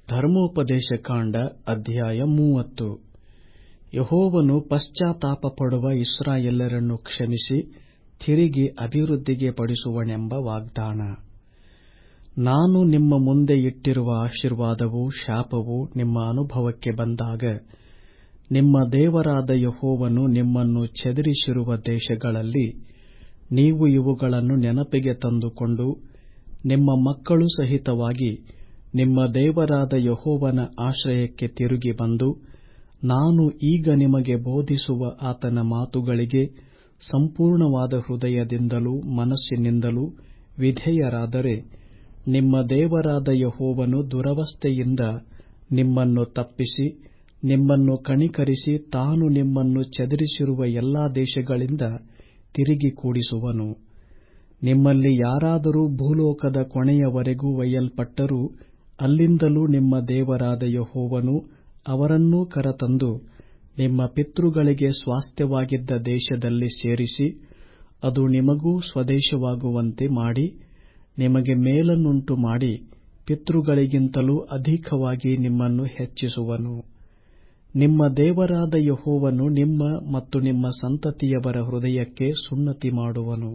ಧರ್ಮೋಪದೇಶಕಾಂಡ ಅಧ್ಯಾಯ ಮೂವತ್ತು ಯೆಹೋವನು ಪಶ್ಚಾತ್ತಾಪಪಡುವ ಇಸ್ರಾಯೇಲ್ಯರನ್ನು ಕ್ಷಮಿಸಿ ತಿರುಗಿ ಅಭಿವೃದ್ಧಿಗೆ ಪಡಿಸುವನೆಂಬ ವಾಗ್ದಾನ ನಾನು ನಿಮ್ಮ ಮುಂದೆ ಇಟ್ಟಿರುವ ಆಶೀರ್ವಾದವೂ ಶಾಪವೂ ನಿಮ್ಮ ಅನುಭವಕ್ಕೆ ಬಂದಾಗ ನಿಮ್ಮ ದೇವರಾದ ಯೆಹೋವನು ನಿಮ್ಮನ್ನು ಚದರಿಸಿರುವ ದೇಶಗಳಲ್ಲಿ ನೀವು ಇವುಗಳನ್ನು ನೆನಪಿಗೆ ತಂದುಕೊಂಡು ನಿಮ್ಮ ಮಕ್ಕಳು ಸಹಿತವಾಗಿ ನಿಮ್ಮ ದೇವರಾದ ಯೆಹೋವನ ಆಶ್ರಯಕ್ಕೆ ತಿರುಗಿ ಬಂದು ನಾನು ಈಗ ನಿಮಗೆ ಬೋಧಿಸುವ ಆತನ ಮಾತುಗಳಿಗೆ ಸಂಪೂರ್ಣವಾದ ಹೃದಯದಿಂದಲೂ ಮನಸ್ಸಿನಿಂದಲೂ ವಿಧೇಯರಾದರೆ ನಿಮ್ಮ ದೇವರಾದ ಯೆಹೋವನು ದುರವಸ್ಥೆಯಿಂದ ನಿಮ್ಮನ್ನು ತಪ್ಪಿಸಿ ನಿಮ್ಮನ್ನು ಕನಿಕರಿಸಿ ತಾನು ನಿಮ್ಮನ್ನು ಚದರಿಸಿರುವ ಎಲ್ಲಾ ದೇಶಗಳಿಂದ ತಿರುಗಿ ಕೂಡಿಸುವನು ನಿಮ್ಮಲ್ಲಿ ಯಾರಾದರೂ ಭೂಲೋಕದ ಕೊನೆಯವರೆಗೂ ಒಯ್ಯಲ್ಪಟ್ಟರೂ ಅಲ್ಲಿಂದಲೂ ನಿಮ್ಮ ದೇವರಾದ ಯೆಹೋವನು ಅವರನ್ನೂ ಕರತಂದು ನಿಮ್ಮ ಪಿತೃಗಳಿಗೆ ಸ್ವಾಸ್ತ್ಯವಾಗಿದ್ದ ದೇಶದಲ್ಲಿ ಸೇರಿಸಿ ಅದು ನಿಮಗೂ ಸ್ವದೇಶವಾಗುವಂತೆ ಮಾಡಿ ನಿಮಗೆ ಮೇಲನ್ನುಂಟು ಮಾಡಿ ಪಿತೃಗಳಿಗಿಂತಲೂ ಅಧಿಕವಾಗಿ ನಿಮ್ಮನ್ನು ಹೆಚ್ಚಿಸುವನು ನಿಮ್ಮ ದೇವರಾದ ಯೆಹೋವನು ನಿಮ್ಮ ಮತ್ತು ನಿಮ್ಮ ಸಂತತಿಯವರ ಹೃದಯಕ್ಕೆ ಸುನ್ನತಿ ಮಾಡುವನು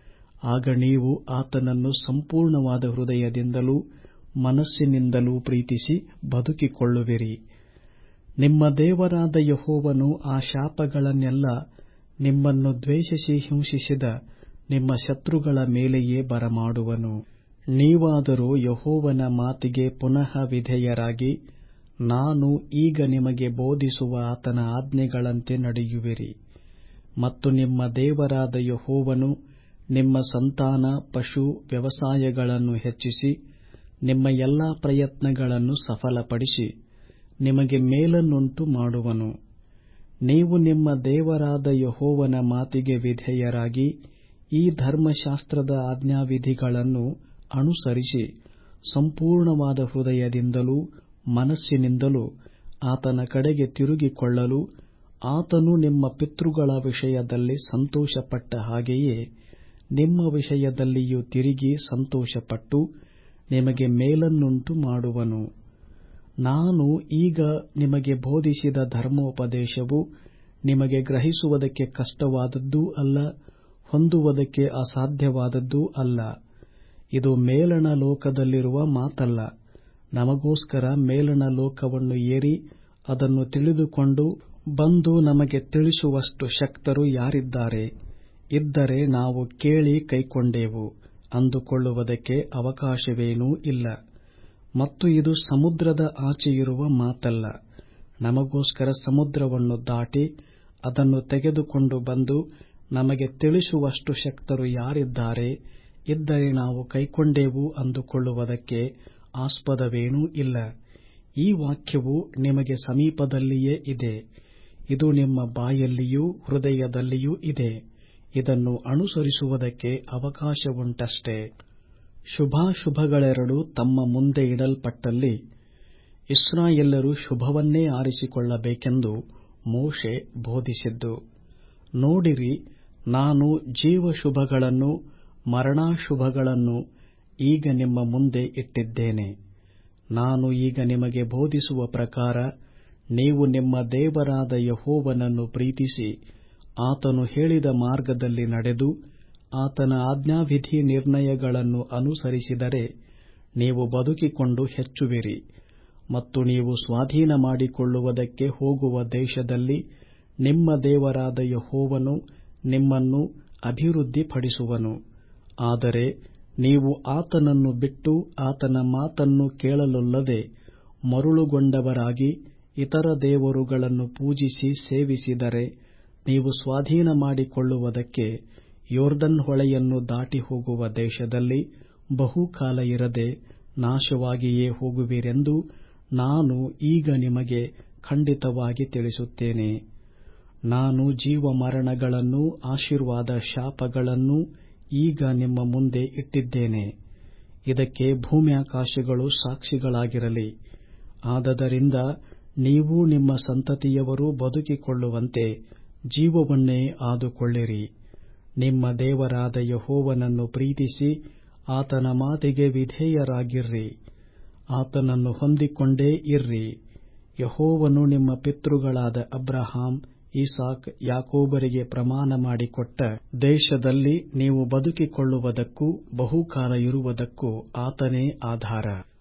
ಆಗ ನೀವು ಆತನನ್ನು ಸಂಪೂರ್ಣವಾದ ಹೃದಯದಿಂದಲೂ ಮನಸ್ಸಿನಿಂದಲೂ ಪ್ರೀತಿಸಿ ಬದುಕಿಕೊಳ್ಳುವಿರಿ ನಿಮ್ಮ ದೇವರಾದ ಯೆಹೋವನು ಆ ಶಾಪಗಳನ್ನೆಲ್ಲ ನಿಮ್ಮನ್ನು ದ್ವೇಷಿಸಿ ಹಿಂಸಿಸಿದ ನಿಮ್ಮ ಶತ್ರುಗಳ ಮೇಲೆಯೇ ಬರಮಾಡುವನು ನೀವಾದರೋ ಯೆಹೋವನ ಮಾತಿಗೆ ಪುನಃ ವಿಧೇಯರಾಗಿ ನಾನು ಈಗ ನಿಮಗೆ ಬೋಧಿಸುವ ಆತನ ಆಜ್ಞೆಗಳಂತೆ ನಡೆಯುವಿರಿ ಮತ್ತು ನಿಮ್ಮ ದೇವರಾದ ಯೆಹೋವನು ನಿಮ್ಮ ಸಂತಾನ ಪಶು ವ್ಯವಸಾಯಗಳನ್ನು ಹೆಚ್ಚಿಸಿ ನಿಮ್ಮ ಎಲ್ಲಾ ಪ್ರಯತ್ನಗಳನ್ನು ಸಫಲಪಡಿಸಿ ನಿಮಗೆ ಮೇಲನ್ನುಂಟು ಮಾಡುವನು ನೀವು ನಿಮ್ಮ ದೇವರಾದ ಯೆಹೋವನ ಮಾತಿಗೆ ವಿಧೇಯರಾಗಿ ಈ ಧರ್ಮಶಾಸ್ತ್ರದ ಆಜ್ಞಾವಿಧಿಗಳನ್ನು ಅನುಸರಿಸಿ ಸಂಪೂರ್ಣವಾದ ಹೃದಯದಿಂದಲೂ ಮನಸ್ಸಿನಿಂದಲೂ ಆತನ ಕಡೆಗೆ ತಿರುಗಿಕೊಳ್ಳಲು ಆತನು ನಿಮ್ಮ ಪಿತೃಗಳ ವಿಷಯದಲ್ಲಿ ಸಂತೋಷಪಟ್ಟ ಹಾಗೆಯೇ ನಿಮ್ಮ ವಿಷಯದಲ್ಲಿಯೂ ತಿರುಗಿ ಸಂತೋಷಪಟ್ಟು ನಿಮಗೆ ಮೇಲನ್ನುಂಟು ಮಾಡುವನು ನಾನು ಈಗ ನಿಮಗೆ ಬೋಧಿಸಿದ ಧರ್ಮೋಪದೇಶವು ನಿಮಗೆ ಗ್ರಹಿಸುವುದಕ್ಕೆ ಕಷ್ಟವಾದದ್ದೂ ಅಲ್ಲ ಹೊಂದುವುದಕ್ಕೆ ಅಸಾಧ್ಯವಾದದ್ದೂ ಅಲ್ಲ ಇದು ಮೇಲಣ ಲೋಕದಲ್ಲಿರುವ ಮಾತಲ್ಲ ನಮಗೋಸ್ಕರ ಮೇಲಣ ಲೋಕವನ್ನು ಏರಿ ಅದನ್ನು ತಿಳಿದುಕೊಂಡು ಬಂದು ನಮಗೆ ತಿಳಿಸುವಷ್ಟು ಶಕ್ತರು ಯಾರಿದ್ದಾರೆ ಇದ್ದರೆ ನಾವು ಕೇಳಿ ಕೈಕೊಂಡೇವು ಅಂದುಕೊಳ್ಳುವುದಕ್ಕೆ ಅವಕಾಶವೇನೂ ಇಲ್ಲ ಮತ್ತು ಇದು ಸಮುದ್ರದ ಆಚೆಯಿರುವ ಮಾತಲ್ಲ ನಮಗೋಸ್ಕರ ಸಮುದ್ರವನ್ನು ದಾಟಿ ಅದನ್ನು ತೆಗೆದುಕೊಂಡು ಬಂದು ನಮಗೆ ತಿಳಿಸುವಷ್ಟು ಶಕ್ತರು ಯಾರಿದ್ದಾರೆ ಇದ್ದರೆ ನಾವು ಕೈಕೊಂಡೇವು ಅಂದುಕೊಳ್ಳುವುದಕ್ಕೆ ಆಸ್ಪದವೇನೂ ಇಲ್ಲ ಈ ವಾಕ್ಯವು ನಿಮಗೆ ಸಮೀಪದಲ್ಲಿಯೇ ಇದೆ ಇದು ನಿಮ್ಮ ಬಾಯಲ್ಲಿಯೂ ಹೃದಯದಲ್ಲಿಯೂ ಇದೆ ಇದನ್ನು ಅನುಸರಿಸುವುದಕ್ಕೆ ಅವಕಾಶವುಂಟಷ್ಟೇ ಶುಭಾಶುಭಗಳೆರಡೂ ತಮ್ಮ ಮುಂದೆ ಇಡಲ್ಪಟ್ಟಲ್ಲಿ ಇಸ್ರಾಯೇಲ್ಯರು ಶುಭವನ್ನೇ ಆರಿಸಿಕೊಳ್ಳಬೇಕೆಂದು ಮೋಶೆ ಬೋಧಿಸಿದ್ದು ನೋಡಿರಿ ನಾನು ಜೀವಶುಭಗಳನ್ನು ಮರಣಾಶುಭಗಳನ್ನು ಈಗ ನಿಮ್ಮ ಮುಂದೆ ಇಟ್ಟಿದ್ದೇನೆ ನಾನು ಈಗ ನಿಮಗೆ ಬೋಧಿಸುವ ಪ್ರಕಾರ ನೀವು ನಿಮ್ಮ ದೇವರಾದ ಯೆಹೋವನನ್ನು ಪ್ರೀತಿಸಿ ಆತನು ಹೇಳಿದ ಮಾರ್ಗದಲ್ಲಿ ನಡೆದು ಆತನ ಆಜ್ಞಾವಿಧಿ ನಿರ್ಣಯಗಳನ್ನು ಅನುಸರಿಸಿದರೆ ನೀವು ಬದುಕಿಕೊಂಡು ಹೆಚ್ಚುವಿರಿ ಮತ್ತು ನೀವು ಸ್ವಾಧೀನ ಮಾಡಿಕೊಳ್ಳುವುದಕ್ಕೆ ಹೋಗುವ ದೇಶದಲ್ಲಿ ನಿಮ್ಮ ದೇವರಾದ ಯೆಹೋವನು ನಿಮ್ಮನ್ನು ಅಭಿವೃದ್ಧಿಪಡಿಸುವನು ಆದರೆ ನೀವು ಆತನನ್ನು ಬಿಟ್ಟು ಆತನ ಮಾತನ್ನು ಕೇಳಲೊಲ್ಲದೆ ಮರುಳುಗೊಂಡವರಾಗಿ ಇತರ ದೇವರುಗಳನ್ನು ಪೂಜಿಸಿ ಸೇವಿಸಿದರೆ ನೀವು ಸ್ವಾಧೀನ ಮಾಡಿಕೊಳ್ಳುವುದಕ್ಕೆ ಯೋರ್ದನ್ ಹೊಳೆಯನ್ನು ದಾಟಿ ಹೋಗುವ ದೇಶದಲ್ಲಿ ಬಹುಕಾಲ ಇರದೆ ನಾಶವಾಗಿಯೇ ಹೋಗುವಿರೆಂದು ನಾನು ಈಗ ನಿಮಗೆ ಖಂಡಿತವಾಗಿ ತಿಳಿಸುತ್ತೇನೆ ನಾನು ಜೀವಮರಣಗಳನ್ನೂ ಆಶೀರ್ವಾದ ಶಾಪಗಳನ್ನೂ ಈಗ ನಿಮ್ಮ ಮುಂದೆ ಇಟ್ಟಿದ್ದೇನೆ ಇದಕ್ಕೆ ಭೂಮ್ಯಾಕಾಶಗಳು ಸಾಕ್ಷಿಗಳಾಗಿರಲಿ ಆದದರಿಂದ ನೀವು ನಿಮ್ಮ ಸಂತತಿಯವರೂ ಬದುಕಿಕೊಳ್ಳುವಂತೆ ಜೀವವನ್ನೇ ಆದುಕೊಳ್ಳಿರಿ ನಿಮ್ಮ ದೇವರಾದ ಯೆಹೋವನನ್ನು ಪ್ರೀತಿಸಿ ಆತನ ಮಾತಿಗೆ ವಿಧೇಯರಾಗಿರ್ರಿ ಆತನನ್ನು ಹೊಂದಿಕೊಂಡೇ ಇರ್ರಿ ಯೆಹೋವನು ನಿಮ್ಮ ಪಿತೃಗಳಾದ ಅಬ್ರಹಾಂ ಇಸಾಕ್ ಯಾಕೋಬರಿಗೆ ಪ್ರಮಾಣ ಮಾಡಿಕೊಟ್ಟ ದೇಶದಲ್ಲಿ ನೀವು ಬದುಕಿಕೊಳ್ಳುವುದಕ್ಕೂ ಬಹುಕಾಲ ಇರುವುದಕ್ಕೂ ಆತನೇ ಆಧಾರ